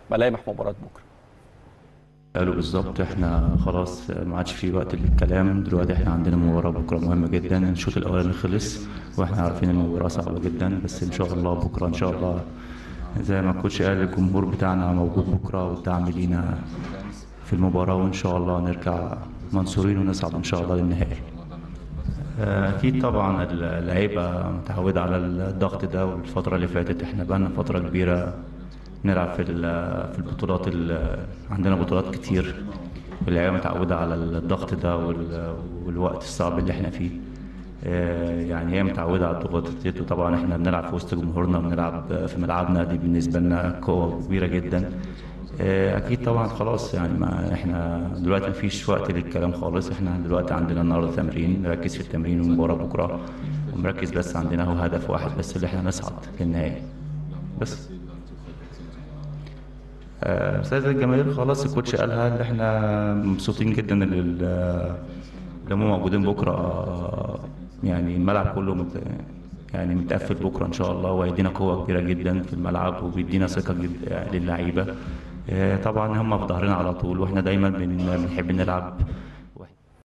ملامح مباراه بكره قالوا بالظبط احنا خلاص ما عادش في وقت للكلام دلوقتي احنا عندنا مباراة بكرة مهمة جدا الشوط الأولاني خلص واحنا عارفين المباراة صعبة جدا بس إن شاء الله بكرة إن شاء الله زي ما الكوتش قال الجمهور بتاعنا موجود بكرة والدعم لينا في المباراة وإن شاء الله نرجع منصورين ونصعد إن شاء الله للنهائي أكيد طبعا اللعيبة متعودة على الضغط ده والفترة اللي فاتت احنا بقالنا فترة كبيرة نلعب في ال- في البطولات ال- عندنا بطولات كتير واللعيبة متعودة على الضغط ده وال- والوقت الصعب اللي احنا فيه آه، يعني هي متعودة على الضغوط ديت وطبعا احنا بنلعب في وسط جمهورنا بنلعب في ملعبنا دي بالنسبة لنا قوة كبيرة جدا آه، أكيد طبعا خلاص يعني ما احنا دلوقتي مفيش وقت للكلام خالص احنا دلوقتي عندنا النهارده تمرين نركز في التمرين والمباراة بكرة ومركز بس عندنا هو هدف واحد بس اللي احنا نصعد للنهائي بس آه، استاذ الجماهير خلاص الكوتش قالها ان احنا مبسوطين جدا ان ال- اللي هم موجودين بكره آه، يعني الملعب كله مت يعني متقفل بكره ان شاء الله وهيدينا قوه كبيره جدا في الملعب وبيدينا ثقه جد- للعيبه آه، طبعا هم في ظهرنا على طول واحنا دايما بن- بنحب نلعب